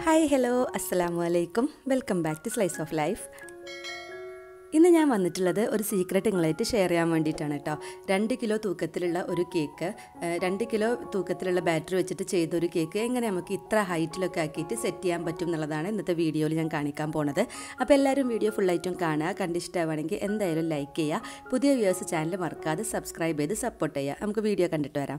hi hello അസ്സലാമു അലൈക്കും welcome back to slice of life ഇന്ന് ഞാൻ വന്നിട്ടുള്ളത് ഒരു സീക്രട്ട് നിങ്ങളായിട്ട് ഷെയർ ചെയ്യാൻ വേണ്ടിയിട്ടാണ് കേട്ടോ രണ്ട് കിലോ തൂക്കത്തിലുള്ള ഒരു കേക്ക് ഏഹ്, രണ്ട് കിലോ തൂക്കത്തിലുള്ള ബാറ്ററി വെച്ചിട്ട് ചെയ്ത ഒരു കേക്ക് എങ്ങനെ നമുക്ക് ഇത്ര ഹൈറ്റിലൊക്കെ ആക്കിയിട്ട് സെറ്റ് ചെയ്യാൻ പറ്റും എന്നുള്ളതാണ് ഇന്നത്തെ വീഡിയോയിൽ ഞാൻ കാണിക്കാൻ പോണത് അപ്പോൾ എല്ലാവരും വീഡിയോ ഫുള്ളായിട്ടും കാണുക കണ്ടിഷ്ടമാണെങ്കിൽ എന്തായാലും ലൈക്ക് ചെയ്യുക പുതിയ വ്യൂവേഴ്സ് ചാനൽ മറക്കാതെ സബ്സ്ക്രൈബ് ചെയ്ത് സപ്പോർട്ട് ചെയ്യുക നമുക്ക് വീഡിയോ കണ്ടിട്ട് വരാം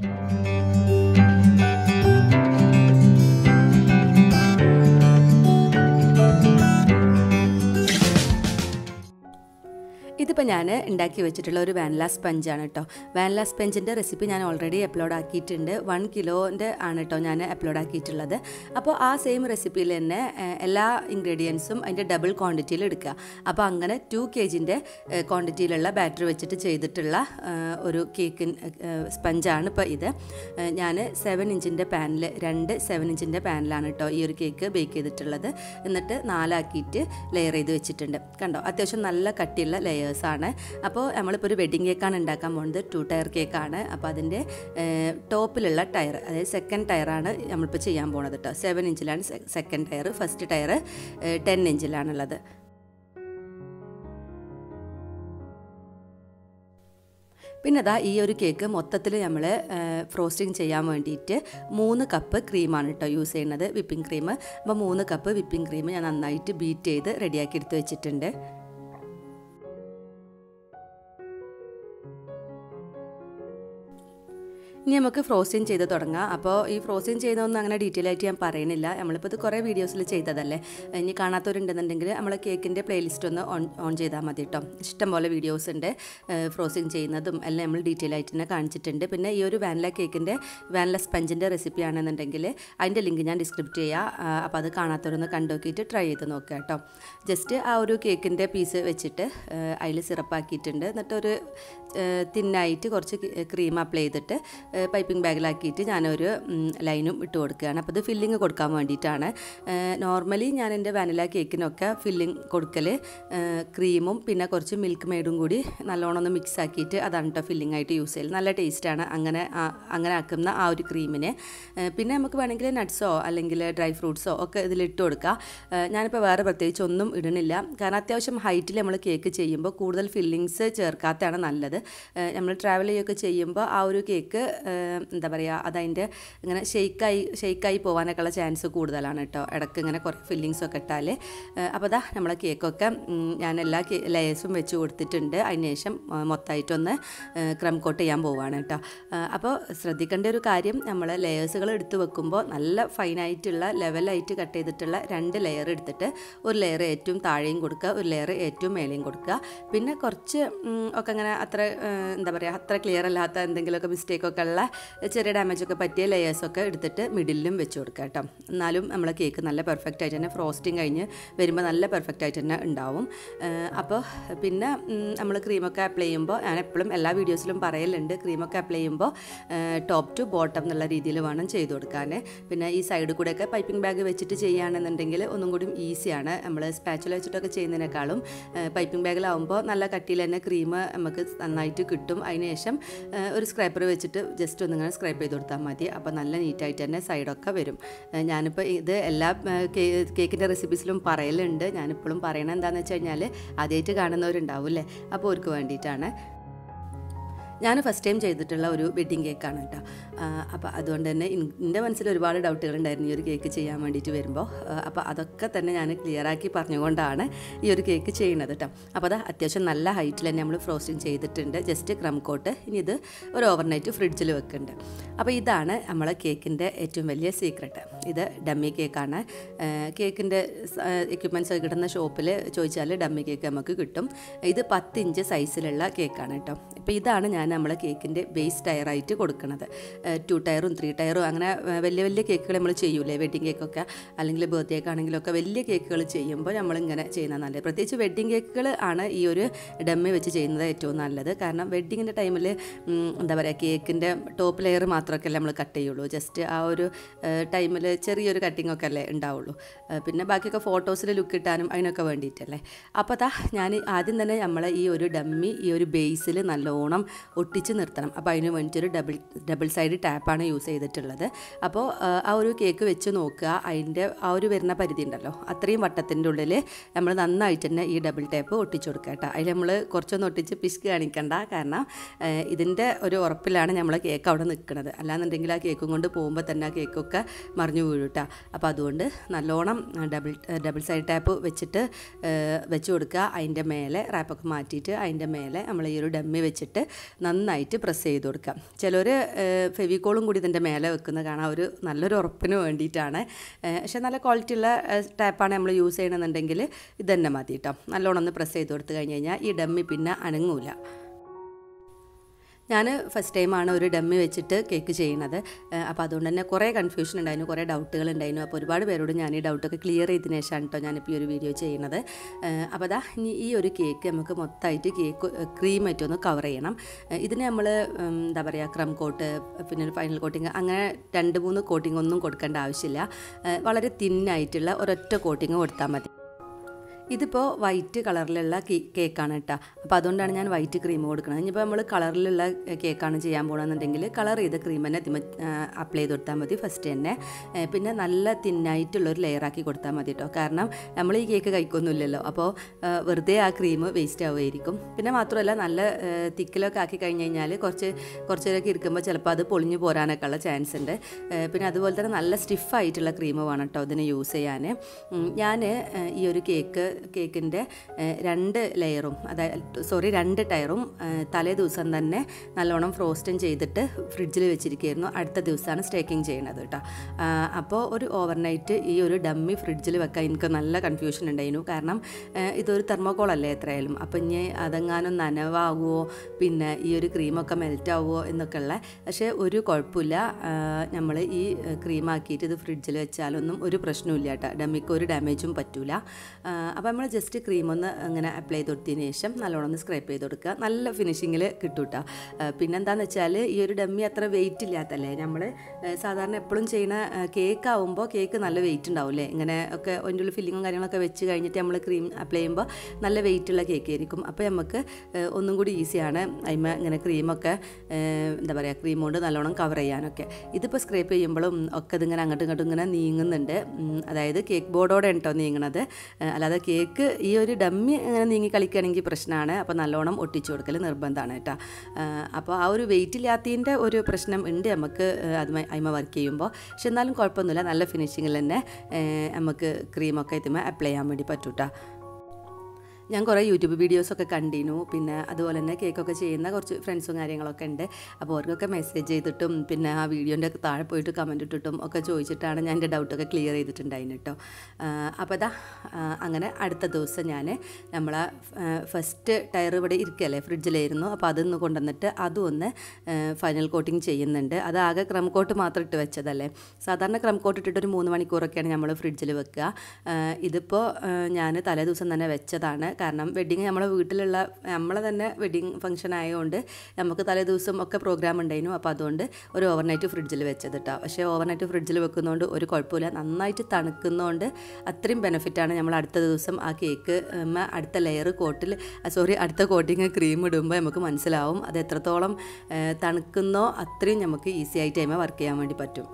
ഇതിപ്പോൾ ഞാൻ ഉണ്ടാക്കി വെച്ചിട്ടുള്ള ഒരു വാനില സ്പഞ്ചാണ് കേട്ടോ വാനില സ്പഞ്ചിൻ്റെ റെസിപ്പി ഞാൻ ഓൾറെഡി അപ്ലോഡ് ആക്കിയിട്ടുണ്ട് വൺ കിലോൻ്റെ ആണ് കേട്ടോ ഞാൻ അപ്ലോഡ് ആക്കിയിട്ടുള്ളത് അപ്പോൾ ആ സെയിം റെസിപ്പിയിൽ തന്നെ ഏഹ്, എല്ലാ ഇൻഗ്രീഡിയൻസും അതിൻ്റെ ഡബിൾ ക്വാണ്ടിറ്റിയിൽ എടുക്കുക അപ്പോൾ അങ്ങനെ ടു കെ ജിൻ്റെ ക്വാണ്ടിറ്റിയിലുള്ള ബാറ്ററി വെച്ചിട്ട് ചെയ്തിട്ടുള്ള ഏഹ്, ഒരു കേക്ക് സ്പഞ്ചാണ് ഇപ്പോൾ ഇത് ഞാൻ സെവൻ ഇഞ്ചിൻ്റെ പാനിൽ രണ്ട് സെവൻ ഇഞ്ചിൻ്റെ പാനിലാണ് കേട്ടോ ഈ ഒരു കേക്ക് ബേക്ക് ചെയ്തിട്ടുള്ളത് എന്നിട്ട് നാലാക്കിയിട്ട് ലെയർ ചെയ്ത് വെച്ചിട്ടുണ്ട് കണ്ടോ അത്യാവശ്യം നല്ല കട്ടിയുള്ള ലെയേഴ്സാണ് അപ്പോൾ നമ്മളിപ്പോൾ ഒരു വെഡിങ് കേക്കാണ് ഉണ്ടാക്കാൻ പോകുന്നത് ടു ടയർ കേക്കാണ് അപ്പോൾ അതിൻ്റെ ടോപ്പിലുള്ള ടയർ അതായത് സെക്കൻഡ് ടയറാണ് നമ്മളിപ്പോൾ ചെയ്യാൻ പോകുന്നത് കേട്ടോ സെവൻ ഇഞ്ചിലാണ് second tier first tier ten ഇഞ്ചിലാണുള്ളത് പിന്നെ അതാ ഈ ഒരു കേക്ക് മൊത്തത്തിൽ നമ്മൾ ഫ്രോസ്റ്റിംഗ് ചെയ്യാൻ വേണ്ടിയിട്ട് മൂന്ന് കപ്പ് ക്രീമാണ് കേട്ടോ യൂസ് ചെയ്യുന്നത് വിപ്പിംഗ് ക്രീം അപ്പോൾ മൂന്ന് കപ്പ് വിപ്പിംഗ് ക്രീം ഞാൻ നന്നായിട്ട് ബീറ്റ് ചെയ്ത് റെഡിയാക്കി എടുത്ത് വെച്ചിട്ടുണ്ട് ഇനി നമുക്ക് ഫ്രോസ്റ്റിംഗ് ചെയ്ത് തുടങ്ങാം അപ്പോൾ ഈ ഫ്രോസ്റ്റിംഗ് ചെയ്തതൊന്നും അങ്ങനെ ഡീറ്റെയിൽ ആയിട്ട് ഞാൻ പറയുന്നില്ല നമ്മളിപ്പോൾ ഇത് കുറേ വീഡിയോസിൽ ചെയ്തതല്ലേ ഇനി കാണാത്തവരുണ്ടെന്നുണ്ടെങ്കിൽ നമ്മളെ കേക്കിൻ്റെ പ്ലേലിസ്റ്റ് ഒന്ന് ഓൺ ഓൺ ചെയ്താൽ മതി കേട്ടോ ഇഷ്ടംപോലെ വീഡിയോസ് ഉണ്ട് ഫ്രോസ്റ്റിംഗ് ചെയ്യുന്നതും എല്ലാം നമ്മൾ ഡീറ്റെയിൽ ആയിട്ട് തന്നെ കാണിച്ചിട്ടുണ്ട് പിന്നെ ഈ ഒരു വാനില കേക്കിൻ്റെ വാനില സ്പഞ്ചിൻ്റെ റെസിപ്പി ആണെന്നുണ്ടെങ്കിൽ അതിൻ്റെ ലിങ്ക് ഞാൻ ഡിസ്ക്രിപ്റ്റ് ചെയ്യാം അപ്പോൾ അത് കാണാത്തവരൊന്ന് കണ്ടു നോക്കിയിട്ട് ട്രൈ ചെയ്ത് നോക്കുക കേട്ടോ ജസ്റ്റ് ആ ഒരു കേക്കിൻ്റെ പീസ് വെച്ചിട്ട് അതിൽ സിറപ്പാക്കിയിട്ടുണ്ട് എന്നിട്ടൊരു തിന്നായിട്ട് കുറച്ച് ക്രീം അപ്ലൈ ചെയ്തിട്ട് പൈപ്പിംഗ് ബാഗിലാക്കിയിട്ട് ഞാനൊരു ഉം, ലൈനും ഇട്ട് കൊടുക്കുകയാണ് അപ്പോൾ ഇത് ഫില്ലിങ് കൊടുക്കാൻ വേണ്ടിയിട്ടാണ് നോർമലി ഞാൻ എൻ്റെ വാനില കേക്കിനൊക്കെ ഫില്ലിങ് കൊടുക്കൽ ക്രീമും പിന്നെ കുറച്ച് മിൽക്ക് മെയ്ഡും കൂടി നല്ലോണം ഒന്ന് മിക്സ് ആക്കിയിട്ട് അതാണ് കേട്ടോ ഫില്ലിംഗ് ആയിട്ട് യൂസ് ചെയ്യൽ നല്ല ടേസ്റ്റാണ് അങ്ങനെ ആ- അങ്ങനെ ആക്കുന്ന ആ ഒരു ക്രീമിന് ഏഹ്, പിന്നെ നമുക്ക് വേണമെങ്കിൽ നട്ട്സോ അല്ലെങ്കിൽ ഡ്രൈ ഫ്രൂട്ട്സോ ഒക്കെ ഇതിലിട്ട് കൊടുക്കുക ഏഹ്, ഞാനിപ്പോൾ വേറെ പ്രത്യേകിച്ച് ഒന്നും ഇടണില്ല കാരണം അത്യാവശ്യം ഹൈറ്റിൽ നമ്മൾ കേക്ക് ചെയ്യുമ്പോൾ കൂടുതൽ ഫില്ലിങ്സ് ചേർക്കാത്തതാണ് നല്ലത് ഏഹ്, നമ്മൾ ട്രാവൽ ചെയ്യുകയൊക്കെ ചെയ്യുമ്പോൾ ആ ഒരു കേക്ക് ഏഹ്, എന്താ പറയുക അതതിൻ്റെ ഇങ്ങനെ ഷെയ്ക്കായി ഷെയ്ക്കായി പോകാനൊക്കെ ഉള്ള ചാൻസ് കൂടുതലാണ് കേട്ടോ ഇടയ്ക്ക് ഇങ്ങനെ കുറേ ഫില്ലിങ്സ് ഒക്കെ ഇട്ടാൽ അപ്പോൾ അതാ നമ്മളെ കേക്കൊക്കെ ഉം, ഞാൻ എല്ലാ ലെയേഴ്സും വെച്ച് കൊടുത്തിട്ടുണ്ട് അതിന് ശേഷം ആ, മൊത്തമായിട്ടൊന്ന് ക്രം കോട്ട് ചെയ്യാൻ പോവുകയാണ് കേട്ടോ ആ, അപ്പോൾ ശ്രദ്ധിക്കേണ്ട ഒരു കാര്യം നമ്മൾ ലെയേഴ്സുകൾ എടുത്ത് വെക്കുമ്പോൾ നല്ല ഫൈനായിട്ടുള്ള ലെവലായിട്ട് കട്ട് ചെയ്തിട്ടുള്ള രണ്ട് ലെയർ എടുത്തിട്ട് ഒരു ലെയർ ഏറ്റവും താഴെയും കൊടുക്കുക ഒരു ലെയർ ഏറ്റവും മേലെയും കൊടുക്കുക പിന്നെ കുറച്ച് ഉം, ഒക്കെ അങ്ങനെ അത്ര ആ, എന്താ പറയുക അത്ര ക്ലിയർ അല്ലാത്ത എന്തെങ്കിലുമൊക്കെ മിസ്റ്റേക്കൊക്കെ ഉള്ള ചെറിയ ഡാമേജൊക്കെ പറ്റിയ ലെയേഴ്സൊക്കെ എടുത്തിട്ട് മിഡിലും വെച്ച് കൊടുക്കുക കേട്ടോ എന്നാലും നമ്മളെ കേക്ക് നല്ല പെർഫെക്റ്റ് ആയിട്ട് തന്നെ ഫ്രോസ്റ്റിംഗ് കഴിഞ്ഞ് വരുമ്പോൾ നല്ല പെർഫെക്റ്റ് ആയിട്ട് തന്നെ ഉണ്ടാവും അപ്പോൾ പിന്നെ നമ്മൾ ക്രീമൊക്കെ അപ്ലൈ ചെയ്യുമ്പോൾ ഞാൻ എപ്പോഴും എല്ലാ വീഡിയോസിലും പറയലുണ്ട് ക്രീമൊക്കെ അപ്ലൈ ചെയ്യുമ്പോൾ ടോപ്പ് ടു ബോട്ടം എന്നുള്ള രീതിയിൽ വേണം ചെയ്ത് കൊടുക്കാൻ പിന്നെ ഈ സൈഡിൽ കൂടെയൊക്കെ പൈപ്പിംഗ് ബാഗ് വെച്ചിട്ട് ചെയ്യുകയാണെന്നുണ്ടെങ്കിൽ ഒന്നും കൂടി ഈസിയാണ് നമ്മൾ സ്പാച്ചുല വെച്ചിട്ടൊക്കെ ചെയ്യുന്നതിനേക്കാളും പൈപ്പിംഗ് ബാഗിലാവുമ്പോൾ നല്ല കട്ടിയിൽ തന്നെ ക്രീം നമുക്ക് നന്നായിട്ട് കിട്ടും അതിന് ശേഷം ഏഹ്, ഒരു സ്ക്രൈപ്പർ വെച്ചിട്ട് ജസ്റ്റ് ഒന്നിങ്ങനെ സ്ക്രൈപ്പ് ചെയ്ത് കൊടുത്താൽ മതി അപ്പോൾ നല്ല നീറ്റായിട്ട് തന്നെ സൈഡൊക്കെ വരും ഏഹ്, ഞാനിപ്പോൾ ഇത് എല്ലാ ഏഹ്, കേ കേക്കിൻ്റെ റെസിപ്പീസിലും പറയലുണ്ട് ഞാനിപ്പോഴും പറയണത് എന്താണെന്ന് വെച്ച് കഴിഞ്ഞാൽ ആദ്യമായിട്ട് കാണുന്നവരുണ്ടാവും അല്ലേ അപ്പോൾ അവർക്ക് വേണ്ടിയിട്ടാണ് ഞാൻ ഫസ്റ്റ് ടൈം ചെയ്തിട്ടുള്ള ഒരു വെഡ്ഡിങ് കേക്കാണ് കേട്ടോ അപ്പോൾ അതുകൊണ്ട് തന്നെ ഇൻ- എൻ്റെ മനസ്സിൽ ഒരുപാട് ഡൗട്ടുകൾ ഉണ്ടായിരുന്നു ഈ ഒരു കേക്ക് ചെയ്യാൻ വേണ്ടിയിട്ട് വരുമ്പോൾ അപ്പോൾ അതൊക്കെ തന്നെ ഞാൻ ക്ലിയർ ആക്കി പറഞ്ഞുകൊണ്ടാണ് ഈ ഒരു കേക്ക് ചെയ്യുന്നത് കേട്ടോ അപ്പോൾ അത് അത്യാവശ്യം നല്ല ഹൈറ്റിൽ തന്നെ നമ്മൾ ഫ്രോസ്റ്റിംഗ് ചെയ്തിട്ടുണ്ട് ജസ്റ്റ് ക്രം കോട്ട് ഇനി ഇത് ഒരു ഓവർനൈറ്റ് ഫ്രിഡ്ജിൽ വെക്കുന്നുണ്ട് അപ്പോൾ ഇതാണ് നമ്മളെ കേക്കിൻ്റെ ഏറ്റവും വലിയ സീക്രട്ട് ഇത് ഡമ്മി കേക്കാണ് കേക്കിൻ്റെ എക്യുപ്മെൻറ്റ്സ് ഒക്കെ കിട്ടുന്ന ഷോപ്പിൽ ചോദിച്ചാൽ ഡമ്മി കേക്ക് നമുക്ക് കിട്ടും ഇത് പത്ത് ഇഞ്ച് സൈസിലുള്ള കേക്കാണ് കേട്ടോ അപ്പോൾ ഇതാണ് ഞാൻ നമ്മളെ കേക്കിൻ്റെ ബേസ് ടയറായിട്ട് കൊടുക്കുന്നത് ടു ടയറും ത്രീ ടയറും അങ്ങനെ ഏഹ്, വലിയ വലിയ കേക്കുകൾ നമ്മൾ ചെയ്യൂലേ വെഡ്ഡിങ് കേക്കൊക്കെ അല്ലെങ്കിൽ ബർത്ത്ഡേ ഒക്കെ ആണെങ്കിലൊക്കെ വലിയ കേക്കുകൾ ചെയ്യുമ്പോൾ നമ്മളിങ്ങനെ ചെയ്യുന്നത് നല്ലത് പ്രത്യേകിച്ച് വെഡ്ഡിങ് കേക്കുകൾ ആണ് ഈ ഒരു ഡമ്മി വെച്ച് ചെയ്യുന്നത് ഏറ്റവും നല്ലത് കാരണം വെഡ്ഡിങ്ങിൻ്റെ ടൈമിൽ എന്താ പറയുക കേക്കിൻ്റെ ടോപ്പ് ലെയർ മാത്രമൊക്കെ അല്ലേ നമ്മൾ കട്ട് ചെയ്യുള്ളൂ ജസ്റ്റ് ആ ഒരു ടൈമിൽ ചെറിയൊരു കട്ടിംഗ് ഒക്കെ അല്ലേ ഉണ്ടാവുള്ളൂ ഏഹ്, പിന്നെ ബാക്കിയൊക്കെ ഫോട്ടോസിൽ ലുക്ക് കിട്ടാനും അതിനൊക്കെ വേണ്ടിയിട്ടല്ലേ അപ്പോൾ അതാ ഞാൻ ആദ്യം തന്നെ നമ്മളെ ഈ ഒരു ഡമ്മി ഈ ഒരു ബേസിൽ നല്ലോണം നല്ലോണം ഒട്ടിച്ച് നിർത്തണം അപ്പോൾ അതിന് വേണ്ടിയിട്ടൊരു ഡബിൾ ഡബിൾ സൈഡ് ടാപ്പാണ് യൂസ് ചെയ്തിട്ടുള്ളത് അപ്പോൾ ആ ഒരു കേക്ക് വെച്ച് നോക്കുക അതിൻ്റെ ആ ഒരു വരുന്ന പരിധി ഉണ്ടല്ലോ അത്രയും വട്ടത്തിൻ്റെ ഉള്ളിൽ നമ്മൾ നന്നായിട്ട് തന്നെ ഈ ഡബിൾ ടാപ്പ് ഒട്ടിച്ചു കൊടുക്കുക കേട്ടോ അതിൽ നമ്മൾ കുറച്ചൊന്ന് ഒട്ടിച്ച് പിശുക്ക് കാണിക്കണ്ട കാരണം ഇതിൻ്റെ ഒരു ഉറപ്പിലാണ് നമ്മൾ കേക്ക് അവിടെ നിൽക്കുന്നത് അല്ലാന്നുണ്ടെങ്കിൽ ആ കേക്കും കൊണ്ട് പോകുമ്പോൾ തന്നെ ആ കേക്കൊക്കെ മറിഞ്ഞു വീഴും കേട്ടോ അപ്പോൾ അതുകൊണ്ട് നല്ലോണം ഡബിൾ ഡബിൾ സൈഡ് ടാപ്പ് വെച്ചിട്ട് വെച്ച് കൊടുക്കുക അതിൻ്റെ മേലെ റാപ്പൊക്കെ മാറ്റിയിട്ട് അതിൻ്റെ മേലെ നമ്മൾ ഈ ഒരു ഡമ്മി വെച്ചിട്ട് നന്നായിട്ട് പ്രസ് ചെയ്ത് കൊടുക്കുക ചിലർ ഫെവിക്കോളും കൂടി ഇതിൻ്റെ മേലെ വെക്കുന്ന കാണാൻ ഒരു നല്ലൊരു ഉറപ്പിന് വേണ്ടിയിട്ടാണ് പക്ഷേ നല്ല ക്വാളിറ്റി ഉള്ള ടാപ്പാണ് നമ്മൾ യൂസ് ചെയ്യണമെന്നുണ്ടെങ്കിൽ ഇത് തന്നെ മതി കേട്ടോ നല്ലോണം ഒന്ന് പ്രസ് ചെയ്ത് കൊടുത്തു കഴിഞ്ഞ് കഴിഞ്ഞാൽ ഈ ഡമ്മി പിന്നെ അനങ്ങൂല ഞാൻ ഫസ്റ്റ് ടൈമാണ് ഒരു ഡമ്മി വെച്ചിട്ട് കേക്ക് ചെയ്യുന്നത് അപ്പോൾ അതുകൊണ്ട് തന്നെ കുറേ കൺഫ്യൂഷൻ ഉണ്ടായിരുന്നു കുറേ ഡൗട്ടുകൾ ഉണ്ടായിരുന്നു അപ്പോൾ ഒരുപാട് പേരോട് ഞാൻ ഈ ഡൗട്ടൊക്കെ ക്ലിയർ ചെയ്തതിന് ശേഷമാണ് കേട്ടോ ഞാനിപ്പോൾ ഈ ഒരു വീഡിയോ ചെയ്യുന്നത് അപ്പോൾ അതാ ഇനി ഈ ഒരു കേക്ക് നമുക്ക് മൊത്തമായിട്ട് കേക്ക് ക്രീമായിട്ട് ഒന്ന് കവർ ചെയ്യണം ഇതിന് നമ്മൾ എന്താ പറയുക ക്രം കോട്ട് പിന്നെ ഒരു ഫൈനൽ കോട്ടിങ് അങ്ങനെ രണ്ട് മൂന്ന് കോട്ടിംഗ് ഒന്നും കൊടുക്കേണ്ട ആവശ്യമില്ല വളരെ തിന്നായിട്ടുള്ള ഒരൊറ്റ കോട്ടിങ് കൊടുത്താൽ മതി ഇതിപ്പോൾ വൈറ്റ് കളറിലുള്ള കേക്കാണ് കേട്ടോ അപ്പോൾ അതുകൊണ്ടാണ് ഞാൻ വൈറ്റ് ക്രീം കൊടുക്കുന്നത് ഇനിയിപ്പോൾ നമ്മൾ കളറിലുള്ള കേക്കാണ് ചെയ്യാൻ പോകണമെന്നുണ്ടെങ്കിൽ കളർ ചെയ്ത ക്രീം തന്നെ അതിമ അപ്ലൈ ചെയ്ത് കൊടുത്താൽ മതി ഫസ്റ്റ് തന്നെ പിന്നെ നല്ല തിന്നായിട്ടുള്ളൊരു ലെയറാക്കി കൊടുത്താൽ മതി കേട്ടോ കാരണം നമ്മൾ ഈ കേക്ക് കഴിക്കൊന്നുമില്ലല്ലോ അപ്പോൾ വെറുതെ ആ ക്രീം വേസ്റ്റ് ആവുമായിരിക്കും പിന്നെ മാത്രമല്ല നല്ല തിക്കിലൊക്കെ ആക്കി കഴിഞ്ഞ് കഴിഞ്ഞാൽ കുറച്ച് കുറച്ച് നേരമൊക്കെ ഇരിക്കുമ്പോൾ ചിലപ്പോൾ അത് പൊളിഞ്ഞു പോരാനൊക്കെ ഉള്ള ചാൻസ് ഉണ്ട് പിന്നെ അതുപോലെ തന്നെ നല്ല സ്റ്റിഫായിട്ടുള്ള ക്രീം വേണം കേട്ടോ ഇതിന് യൂസ് ചെയ്യാൻ ഞാൻ ഈ ഒരു കേക്ക് കേക്കിൻ്റെ രണ്ട് ലെയറും അതായത് സോറി രണ്ട് ടയറും തലേ ദിവസം തന്നെ നല്ലോണം ഫ്രോസ്റ്റും ചെയ്തിട്ട് ഫ്രിഡ്ജിൽ വെച്ചിരിക്കുകയായിരുന്നു അടുത്ത ദിവസമാണ് സ്റ്റേക്കിംഗ് ചെയ്യുന്നത് കേട്ടോ അപ്പോൾ ഒരു ഓവർനൈറ്റ് ഈ ഒരു ഡമ്മി ഫ്രിഡ്ജിൽ വെക്കാൻ എനിക്ക് നല്ല കൺഫ്യൂഷൻ ഉണ്ടായിരുന്നു കാരണം ഇതൊരു തെർമോകോൾ അല്ലേ എത്രയായാലും അപ്പം ഇനി അതെങ്ങാനും നനവാകുമോ പിന്നെ ഈ ഒരു ക്രീമൊക്കെ മെൽറ്റ് ആവുമോ എന്നൊക്കെ ഉള്ള പക്ഷേ ഒരു കുഴപ്പമില്ല നമ്മൾ ഈ ക്രീമാക്കിയിട്ട് ഇത് ഫ്രിഡ്ജിൽ വെച്ചാലൊന്നും ഒരു പ്രശ്നമില്ല കേട്ടോ ഡമ്മിക്ക് ഒരു ഡാമേജും പറ്റില്ല അപ്പോൾ നമ്മൾ ജസ്റ്റ് ക്രീം ഒന്ന് അങ്ങനെ അപ്ലൈ ചെയ്ത് കൊടുത്തതിന് ശേഷം നല്ലോണം ഒന്ന് സ്ക്രൈപ്പ് ചെയ്ത് കൊടുക്കുക നല്ല ഫിനിഷിങ്ങിൽ കിട്ടും കേട്ടോ പിന്നെന്താണെന്ന് വെച്ചാൽ ഈ ഒരു ഡമ്മി അത്ര വെയിറ്റ് ഇല്ലാത്തല്ലേ നമ്മൾ സാധാരണ എപ്പോഴും ചെയ്യുന്ന കേക്ക് ആവുമ്പോൾ കേക്ക് നല്ല വെയിറ്റ് ഉണ്ടാവില്ലേ ഇങ്ങനെ ഒക്കെ അതിൻ്റെ ഉള്ളിൽ ഫില്ലിങ്ങും കാര്യങ്ങളൊക്കെ വെച്ച് കഴിഞ്ഞിട്ട് നമ്മൾ ക്രീം അപ്ലൈ ചെയ്യുമ്പോൾ നല്ല വെയിറ്റ് ഉള്ള കേക്ക് ആയിരിക്കും അപ്പോൾ നമുക്ക് ഒന്നും കൂടി ഈസിയാണ് അതിമ ഇങ്ങനെ ക്രീമൊക്കെ എന്താ പറയുക ക്രീം കൊണ്ട് നല്ലോണം കവർ ചെയ്യാനൊക്കെ ഇതിപ്പോൾ സ്ക്രേപ്പ് ചെയ്യുമ്പോഴും ഒക്കെ ഇതിങ്ങനെ അങ്ങോട്ടും ഇങ്ങോട്ടും ഇങ്ങനെ നീങ്ങുന്നുണ്ട് അതായത് കേക്ക് ബോർഡോടെ കേട്ടോ നീങ്ങണത് അല്ലാതെ കേക്ക് ഈ ഒരു ഡമ്മി ഇങ്ങനെ നീങ്ങി കളിക്കുകയാണെങ്കിൽ പ്രശ്നമാണ് അപ്പോൾ നല്ലോണം ഒട്ടിച്ചു കൊടുക്കൽ നിർബന്ധമാണ് കേട്ടോ അപ്പോൾ ആ ഒരു വെയിറ്റ് ഇല്ലാത്തതിൻ്റെ ഒരു പ്രശ്നം ഉണ്ട് നമുക്ക് അത് അയിമ വർക്ക് ചെയ്യുമ്പോൾ പക്ഷെ എന്നാലും കുഴപ്പമൊന്നുമില്ല നല്ല ഫിനിഷിങ്ങിൽ തന്നെ നമുക്ക് ക്രീമൊക്കെ ഇതുമേ അപ്ലൈ ചെയ്യാൻ വേണ്ടി പറ്റൂട്ടോ ഞാൻ കുറേ യൂട്യൂബ് വീഡിയോസൊക്കെ കണ്ടിരുന്നു പിന്നെ അതുപോലെ തന്നെ കേക്കൊക്കെ ചെയ്യുന്ന കുറച്ച് ഫ്രണ്ട്സും കാര്യങ്ങളൊക്കെ ഉണ്ട് അപ്പോൾ അവർക്കൊക്കെ മെസ്സേജ് ചെയ്തിട്ടും പിന്നെ ആ വീഡിയോൻ്റെ താഴെ പോയിട്ട് കമൻറ്റ് ഇട്ടിട്ടും ഒക്കെ ചോദിച്ചിട്ടാണ് ഞാൻ എൻ്റെ ഡൗട്ടൊക്കെ ക്ലിയർ ചെയ്തിട്ടുണ്ടായിരുന്നു കേട്ടോ അപ്പോൾ അതാ അങ്ങനെ അടുത്ത ദിവസം ഞാൻ നമ്മളെ ഫസ്റ്റ് ടയർ ഇവിടെ ഇരിക്കുകയല്ലേ ഫ്രിഡ്ജിലായിരുന്നു അപ്പോൾ അതൊന്ന് കൊണ്ടുവന്നിട്ട് അതും ഒന്ന് ഫൈനൽ കോട്ടിങ് ചെയ്യുന്നുണ്ട് അത് ആകെ ക്രം കോട്ട് മാത്രം ഇട്ട് വെച്ചതല്ലേ സാധാരണ ക്രം കോട്ട് ഇട്ടിട്ട് ഒരു മൂന്ന് മണിക്കൂറൊക്കെയാണ് നമ്മൾ ഫ്രിഡ്ജിൽ വെക്കുക ഇതിപ്പോൾ ഞാൻ തലേ ദിവസം തന്നെ വെച്ചതാണ് കാരണം വെഡ്ഡിങ് നമ്മളെ വീട്ടിലുള്ള നമ്മളെ തന്നെ വെഡ്ഡിങ് ഫംഗ്ഷൻ ആയതുകൊണ്ട് നമുക്ക് തലേ ദിവസം ഒക്കെ പ്രോഗ്രാം ഉണ്ടായിരുന്നു അപ്പോൾ അതുകൊണ്ട് ഒരു ഓവർനൈറ്റ് ഫ്രിഡ്ജിൽ വെച്ചത് കേട്ടോ പക്ഷേ ഓവർനൈറ്റ് ഫ്രിഡ്ജിൽ വെക്കുന്നതുകൊണ്ട് ഒരു കുഴപ്പമില്ല നന്നായിട്ട് തണുക്കുന്നതുകൊണ്ട് അത്രയും ബെനിഫിറ്റാണ് നമ്മൾ അടുത്ത ദിവസം ആ കേക്ക് അടുത്ത ലെയർ കോട്ടിൽ സോറി അടുത്ത കോട്ടിങ് ക്രീം ഇടുമ്പോൾ നമുക്ക് മനസ്സിലാവും അത് എത്രത്തോളം തണുക്കുന്നോ അത്രയും നമുക്ക് ഈസി ആയിട്ട് അതിമ വർക്ക് ചെയ്യാൻ വേണ്ടി പറ്റും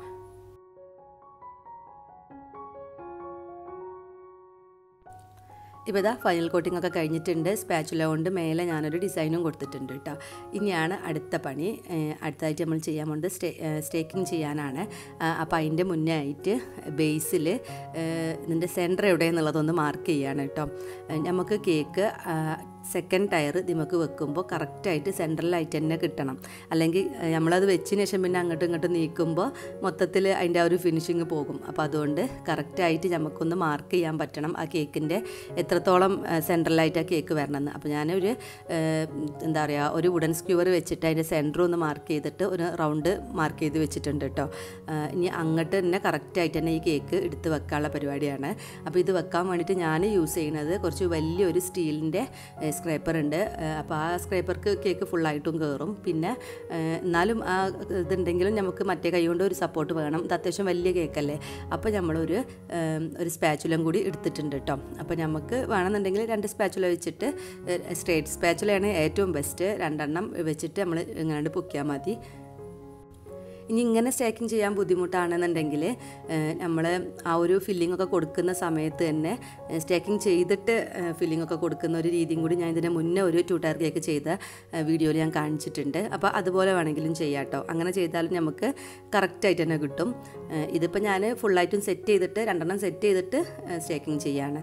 ഇപ്പോൾ ഇതാ ഫൈനൽ കോട്ടിംഗ് ഒക്കെ കഴിഞ്ഞിട്ടുണ്ട് സ്പാച്ചുല കൊണ്ട് മേലെ ഞാനൊരു ഡിസൈനും കൊടുത്തിട്ടുണ്ട് കേട്ടോ ഇനിയാണ് അടുത്ത പണി അടുത്തായിട്ട് നമ്മൾ ചെയ്യാൻ പോകുന്നത് സ്റ്റേ സ്റ്റേക്കിംഗ് ചെയ്യാനാണ് അപ്പോൾ അതിൻ്റെ മുന്നേ ആയിട്ട് ബേസിൽ ഇതിൻ്റെ സെൻറ്റർ എവിടെയെന്നുള്ളതൊന്ന് മാർക്ക് ചെയ്യാണ് കേട്ടോ നമുക്ക് കേക്ക് സെക്കൻഡ് ടയർ നമുക്ക് വെക്കുമ്പോൾ കറക്റ്റായിട്ട് സെൻട്രലായിട്ട് തന്നെ കിട്ടണം അല്ലെങ്കിൽ നമ്മളത് വെച്ചതിന് ശേഷം പിന്നെ അങ്ങോട്ടും ഇങ്ങോട്ടും നീക്കുമ്പോൾ മൊത്തത്തിൽ അതിൻ്റെ ആ ഒരു ഫിനിഷിങ് പോകും അപ്പോൾ അതുകൊണ്ട് കറക്റ്റായിട്ട് നമുക്കൊന്ന് മാർക്ക് ചെയ്യാൻ പറ്റണം ആ കേക്കിൻ്റെ എത്രത്തോളം സെൻട്രലായിട്ട് ആ കേക്ക് വരണമെന്ന് അപ്പോൾ ഞാനൊരു എന്താ പറയുക ഒരു വുഡൻ സ്ക്യൂവർ വെച്ചിട്ട് അതിൻ്റെ സെൻറ്റർ ഒന്ന് മാർക്ക് ചെയ്തിട്ട് ഒരു റൗണ്ട് മാർക്ക് ചെയ്ത് വെച്ചിട്ടുണ്ട് കേട്ടോ ഇനി അങ്ങോട്ട് തന്നെ കറക്റ്റായിട്ട് തന്നെ ഈ കേക്ക് എടുത്ത് വെക്കാനുള്ള പരിപാടിയാണ് അപ്പോൾ ഇത് വെക്കാൻ വേണ്ടിയിട്ട് ഞാൻ യൂസ് ചെയ്യുന്നത് കുറച്ച് വലിയൊരു സ്റ്റീലിൻ്റെ സ്ക്രേപ്പർ ഉണ്ട് അപ്പോൾ ആ സ്ക്രേപ്പർക്ക് കേക്ക് ഫുള്ളായിട്ടും കയറും പിന്നെ എന്നാലും ആ ഇതുണ്ടെങ്കിലും നമുക്ക് മറ്റേ കൈ കൊണ്ട് ഒരു സപ്പോർട്ട് വേണം ഇത് അത്യാവശ്യം വലിയ കേക്കല്ലേ അപ്പോൾ നമ്മളൊരു ഒരു സ്പാച്ചുലം കൂടി എടുത്തിട്ടുണ്ട് കേട്ടോ അപ്പോൾ നമുക്ക് വേണമെന്നുണ്ടെങ്കിൽ രണ്ട് സ്പാച്ചുല വെച്ചിട്ട് സ്ട്രേറ്റ് സ്പാച്ചുലയാണ് ഏറ്റവും ബെസ്റ്റ് രണ്ടെണ്ണം വെച്ചിട്ട് നമ്മൾ ഇങ്ങനെ പൊക്കിയാൽ മതി ഇനി ഇങ്ങനെ സ്റ്റേക്കിംഗ് ചെയ്യാൻ ബുദ്ധിമുട്ടാണെന്നുണ്ടെങ്കിൽ നമ്മൾ ആ ഒരു ഫില്ലിംഗ് ഒക്കെ കൊടുക്കുന്ന സമയത്ത് തന്നെ സ്റ്റേക്കിംഗ് ചെയ്തിട്ട് ഫില്ലിംഗ് ഒക്കെ കൊടുക്കുന്ന ഒരു രീതിയും കൂടി ഞാൻ ഇതിന് മുന്നേ ഒരു ടു ടയർ കേക്ക് ചെയ്ത വീഡിയോയിൽ ഞാൻ കാണിച്ചിട്ടുണ്ട് അപ്പോൾ അതുപോലെ വേണമെങ്കിലും ചെയ്യാം കേട്ടോ അങ്ങനെ ചെയ്താലും നമുക്ക് കറക്റ്റായിട്ട് തന്നെ കിട്ടും ഇതിപ്പോൾ ഞാൻ ഫുള്ളായിട്ടും സെറ്റ് ചെയ്തിട്ട് രണ്ടെണ്ണം സെറ്റ് ചെയ്തിട്ട് സ്റ്റേക്കിംഗ് ചെയ്യാണ്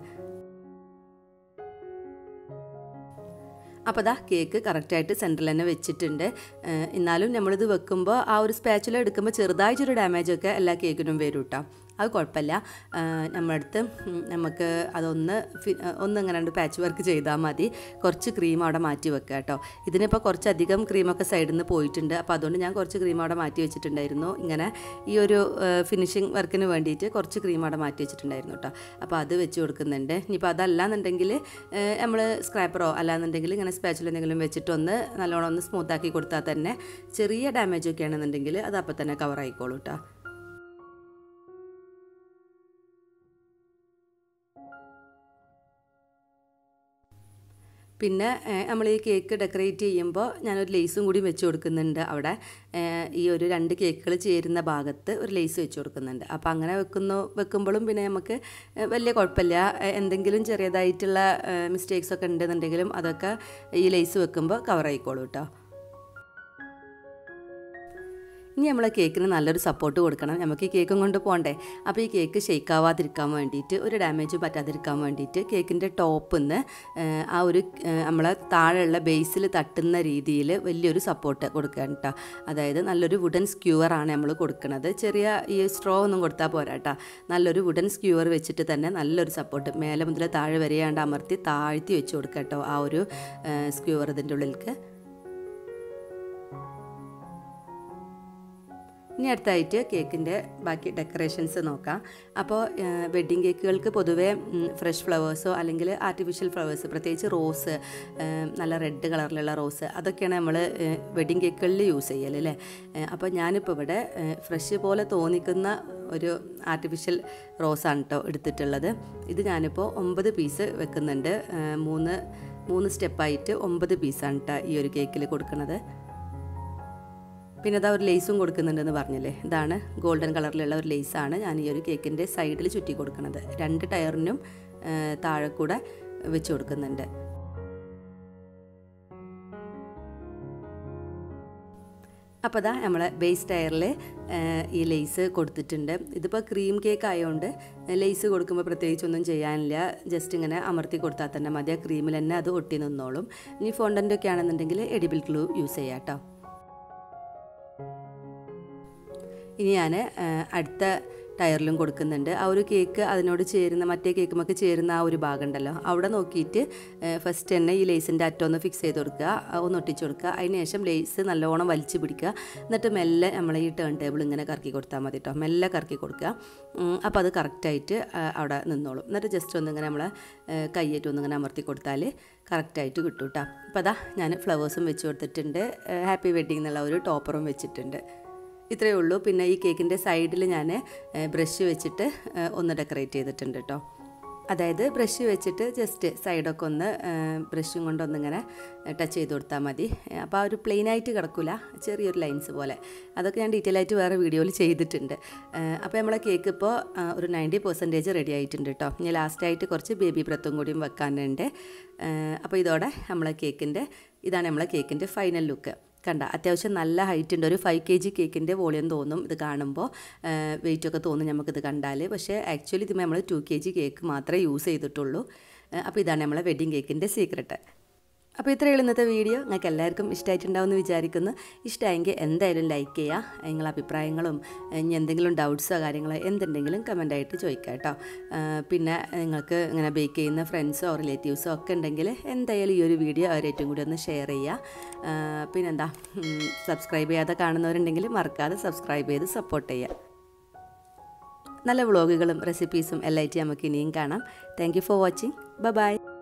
അപ്പോൾ ദാ കേക്ക് കറക്റ്റായിട്ട് സെൻറ്ററിൽ തന്നെ വെച്ചിട്ടുണ്ട് എന്നാലും നമ്മളിത് വെക്കുമ്പോൾ ആ ഒരു സ്പാച്ചുല എടുക്കുമ്പോൾ ചെറുതായിട്ടൊരു ഡാമേജൊക്കെ എല്ലാ കേക്കിനും വരും കേട്ടോ അത് കുഴപ്പമില്ല നമ്മളടുത്ത് നമുക്ക് അതൊന്ന് ഒന്ന് ഇങ്ങനെ രണ്ട് പാച്ച് വർക്ക് ചെയ്താൽ മതി കുറച്ച് ക്രീം അവിടെ മാറ്റി വെക്കുക കേട്ടോ ഇതിനിപ്പോൾ കുറച്ചധികം ക്രീമൊക്കെ സൈഡിൽ നിന്ന് പോയിട്ടുണ്ട് അപ്പോൾ അതുകൊണ്ട് ഞാൻ കുറച്ച് ക്രീം അവിടെ മാറ്റി വെച്ചിട്ടുണ്ടായിരുന്നു ഇങ്ങനെ ഈ ഒരു ഫിനിഷിങ് വർക്കിന് വേണ്ടിയിട്ട് കുറച്ച് ക്രീം അവിടെ മാറ്റി വെച്ചിട്ടുണ്ടായിരുന്നു കേട്ടോ അപ്പോൾ അത് വെച്ച് കൊടുക്കുന്നുണ്ട് ഇനിയിപ്പോൾ അതല്ലാന്നുണ്ടെങ്കിൽ നമ്മൾ സ്ക്രാപ്പറോ അല്ലാന്നുണ്ടെങ്കിൽ ഇങ്ങനെ സ്പാച്ചിൽ എന്തെങ്കിലും വെച്ചിട്ടൊന്ന് നല്ലോണം ഒന്ന് സ്മൂത്താക്കി കൊടുത്താൽ തന്നെ ചെറിയ ഡാമേജ് ഒക്കെ ആണെന്നുണ്ടെങ്കിൽ അത് അപ്പോൾ തന്നെ കവർ ആയിക്കോളൂ കേട്ടോ പിന്നെ നമ്മൾ ഈ കേക്ക് ഡെക്കറേറ്റ് ചെയ്യുമ്പോൾ ഞാനൊരു ലേസും കൂടി വെച്ച് കൊടുക്കുന്നുണ്ട് അവിടെ ഈ ഒരു രണ്ട് കേക്കുകൾ ചേരുന്ന ഭാഗത്ത് ഒരു ലേസ് വെച്ച് കൊടുക്കുന്നുണ്ട് അപ്പോൾ അങ്ങനെ വെക്കുന്നു വെക്കുമ്പോഴും പിന്നെ നമുക്ക് വലിയ കുഴപ്പമില്ല എന്തെങ്കിലും ചെറിയതായിട്ടുള്ള മിസ്റ്റേക്സ് ഒക്കെ ഉണ്ടെന്നുണ്ടെങ്കിലും അതൊക്കെ ഈ ലേസ് വെക്കുമ്പോൾ കവർ ആയിക്കോളൂ കേട്ടോ ഇനി നമ്മളെ കേക്കിന് നല്ലൊരു സപ്പോർട്ട് കൊടുക്കണം നമുക്ക് ഈ കേക്കും കൊണ്ട് പോകണ്ടേ അപ്പോൾ ഈ കേക്ക് ഷെയ്ക്ക് ആവാതിരിക്കാൻ വേണ്ടിയിട്ട് ഒരു ഡാമേജ് പറ്റാതിരിക്കാൻ വേണ്ടിയിട്ട് കേക്കിൻ്റെ ടോപ്പിൽ നിന്ന് ആ ഒരു നമ്മളെ താഴെയുള്ള ബേസിൽ തട്ടുന്ന രീതിയിൽ വലിയൊരു സപ്പോർട്ട് കൊടുക്കുക കേട്ടോ അതായത് നല്ലൊരു വുഡൻ സ്ക്യൂവറാണ് നമ്മൾ കൊടുക്കുന്നത് ചെറിയ ഈ സ്ട്രോ ഒന്നും കൊടുത്താൽ പോരാ കേട്ടോ നല്ലൊരു വുഡൻ സ്ക്യൂവർ വെച്ചിട്ട് തന്നെ നല്ലൊരു സപ്പോർട്ട് മേലെ മുതൽ താഴെ വരെയാണ്ട് അമർത്തി താഴ്ത്തി വെച്ച് കൊടുക്കുക കേട്ടോ ആ ഒരു സ്ക്യൂവർ ഇതിൻ്റെ ഉള്ളിലേക്ക് ഇനി അടുത്തായിട്ട് കേക്കിൻ്റെ ബാക്കി ഡെക്കറേഷൻസ് നോക്കാം അപ്പോൾ വെഡ്ഡിങ് കേക്കുകൾക്ക് പൊതുവേ ഫ്രഷ് ഫ്ലവേഴ്സോ അല്ലെങ്കിൽ ആർട്ടിഫിഷ്യൽ ഫ്ലവേഴ്സ് പ്രത്യേകിച്ച് റോസ് നല്ല റെഡ് കളറിലുള്ള റോസ് അതൊക്കെയാണ് നമ്മൾ വെഡ്ഡിങ് കേക്കുകളിൽ യൂസ് ചെയ്യൽ അല്ലേ അപ്പോൾ ഞാനിപ്പോൾ ഇവിടെ ഫ്രഷ് പോലെ തോന്നിക്കുന്ന ഒരു ആർട്ടിഫിഷ്യൽ റോസാണ് കേട്ടോ എടുത്തിട്ടുള്ളത് ഇത് ഞാനിപ്പോൾ ഒമ്പത് പീസ് വെക്കുന്നുണ്ട് മൂന്ന് മൂന്ന് സ്റ്റെപ്പായിട്ട് ഒമ്പത് പീസാണ് കേട്ടോ ഈ ഒരു കേക്കിൽ കൊടുക്കുന്നത് പിന്നെ അതാ ഒരു ലേസും കൊടുക്കുന്നുണ്ടെന്ന് പറഞ്ഞില്ലേ ഇതാണ് ഗോൾഡൻ കളറിലുള്ള ഒരു ലേസാണ് ഞാൻ ഈ ഒരു കേക്കിൻ്റെ സൈഡിൽ ചുറ്റി കൊടുക്കുന്നത് രണ്ട് ടയറിനും താഴെ കൂടെ വെച്ച് കൊടുക്കുന്നുണ്ട് അപ്പോൾ അതാ നമ്മൾ ബേസ് ടയറിൽ ഈ ലേസ് കൊടുത്തിട്ടുണ്ട് ഇതിപ്പോൾ ക്രീം കേക്ക് ആയതുകൊണ്ട് ലേസ് കൊടുക്കുമ്പോൾ പ്രത്യേകിച്ചൊന്നും ചെയ്യാനില്ല ജസ്റ്റ് ഇങ്ങനെ അമർത്തി കൊടുത്താൽ തന്നെ മതി ആ ക്രീമിൽ തന്നെ അത് ഒട്ടി നിന്നോളും ഇനി ഫോണ്ടൻ്റ് ഒക്കെ ആണെന്നുണ്ടെങ്കിൽ എഡിബിൾ ഗ്ലൂ യൂസ് ചെയ്യാം കേട്ടോ ഇനി ഞാൻ അടുത്ത ടയറിലും കൊടുക്കുന്നുണ്ട് ആ ഒരു കേക്ക് അതിനോട് ചേരുന്ന മറ്റേ കേക്കുമൊക്കെ ചേരുന്ന ആ ഒരു ഭാഗം ഉണ്ടല്ലോ അവിടെ നോക്കിയിട്ട് ഫസ്റ്റ് തന്നെ ഈ ലേസിൻ്റെ അറ്റം ഒന്ന് ഫിക്സ് ചെയ്ത് കൊടുക്കുക ഒന്ന് ഒട്ടിച്ച് കൊടുക്കുക അതിന് ശേഷം ലേസ് നല്ലോണം വലിച്ചു പിടിക്കുക എന്നിട്ട് മെല്ലെ നമ്മൾ ഈ ടേൺ ടേബിൾ ഇങ്ങനെ കറക്കി കൊടുത്താൽ മതി കേട്ടോ മെല്ലെ കറക്കി കൊടുക്കുക അപ്പോൾ അത് കറക്റ്റായിട്ട് അവിടെ നിന്നോളും എന്നിട്ട് ജസ്റ്റ് ഒന്ന് ഇങ്ങനെ നമ്മളെ കയ്യേറ്റ് ഒന്ന് ഇങ്ങനെ അമർത്തി കൊടുത്താൽ കറക്റ്റായിട്ട് കിട്ടും കേട്ടോ അപ്പോൾ അതാ ഞാൻ ഫ്ലവേഴ്സും വെച്ച് കൊടുത്തിട്ടുണ്ട് ഹാപ്പി വെഡ്ഡിങ് എന്നുള്ള ഒരു ടോപ്പറും വെച്ചിട്ടുണ്ട് ഇത്രയേ ഉള്ളൂ പിന്നെ ഈ കേക്കിൻ്റെ സൈഡിൽ ഞാൻ ബ്രഷ് വെച്ചിട്ട് ഒന്ന് ഡെക്കറേറ്റ് ചെയ്തിട്ടുണ്ട് കേട്ടോ അതായത് ബ്രഷ് വെച്ചിട്ട് ജസ്റ്റ് സൈഡൊക്കെ ഒന്ന് ബ്രഷും കൊണ്ടൊന്നിങ്ങനെ ടച്ച് ചെയ്ത് കൊടുത്താൽ മതി അപ്പോൾ ആ ഒരു പ്ലെയിൻ ആയിട്ട് കിടക്കില്ല ചെറിയൊരു ലൈൻസ് പോലെ അതൊക്കെ ഞാൻ ഡീറ്റെയിൽ ആയിട്ട് വേറെ വീഡിയോയിൽ ചെയ്തിട്ടുണ്ട് അപ്പോൾ നമ്മളെ കേക്ക് ഇപ്പോൾ ഒരു നയൻറ്റി പെർസെൻറ്റേജ് റെഡി ആയിട്ടുണ്ട് കേട്ടോ ഇനി ലാസ്റ്റായിട്ട് കുറച്ച് ബേബി ബ്രത്തും കൂടിയും വെക്കാനുണ്ട് അപ്പോൾ ഇതോടെ നമ്മളെ കേക്കിൻ്റെ ഇതാണ് നമ്മളെ കേക്കിൻ്റെ ഫൈനൽ ലുക്ക് കണ്ട അത്യാവശ്യം നല്ല ഹൈറ്റ് ഉണ്ട് ഒരു ഫൈവ് കെ ജി കേക്കിൻ്റെ വോളിയം തോന്നും ഇത് കാണുമ്പോൾ വെയിറ്റ് ഒക്കെ തോന്നും നമുക്കിത് കണ്ടാൽ പക്ഷേ ആക്ച്വലി ഇത് നമ്മൾ ടു കെ ജി കേക്ക് മാത്രമേ യൂസ് ചെയ്തിട്ടുള്ളൂ അപ്പോൾ ഇതാണ് നമ്മളെ വെഡ്ഡിങ് കേക്കിൻ്റെ സീക്രട്ട് അപ്പോൾ ഇത്രയുള്ള ഇന്നത്തെ വീഡിയോ നിങ്ങൾക്ക് എല്ലാവർക്കും ഇഷ്ടമായിട്ടുണ്ടാവുമെന്ന് വിചാരിക്കുന്നു ഇഷ്ടമായെങ്കിൽ എന്തായാലും ലൈക്ക് ചെയ്യുക നിങ്ങളുടെ അഭിപ്രായങ്ങളും ഇനി എന്തെങ്കിലും ഡൗട്ട്സോ കാര്യങ്ങളോ എന്തുണ്ടെങ്കിലും കമൻ്റായിട്ട് ചോദിക്കുക കേട്ടോ പിന്നെ നിങ്ങൾക്ക് ഇങ്ങനെ ബേക്ക് ചെയ്യുന്ന ഫ്രണ്ട്സോ റിലേറ്റീവ്സോ ഒക്കെ ഉണ്ടെങ്കിൽ എന്തായാലും ഈ ഒരു വീഡിയോ അവരേറ്റവും കൂടി ഒന്ന് ഷെയർ ചെയ്യുക പിന്നെന്താ സബ്സ്ക്രൈബ് ചെയ്യാതെ കാണുന്നവരുണ്ടെങ്കിൽ മറക്കാതെ സബ്സ്ക്രൈബ് ചെയ്ത് സപ്പോർട്ട് ചെയ്യുക നല്ല വ്ളോഗുകളും റെസിപ്പീസും എല്ലായിട്ട് നമുക്ക് ഇനിയും കാണാം thank you for watching by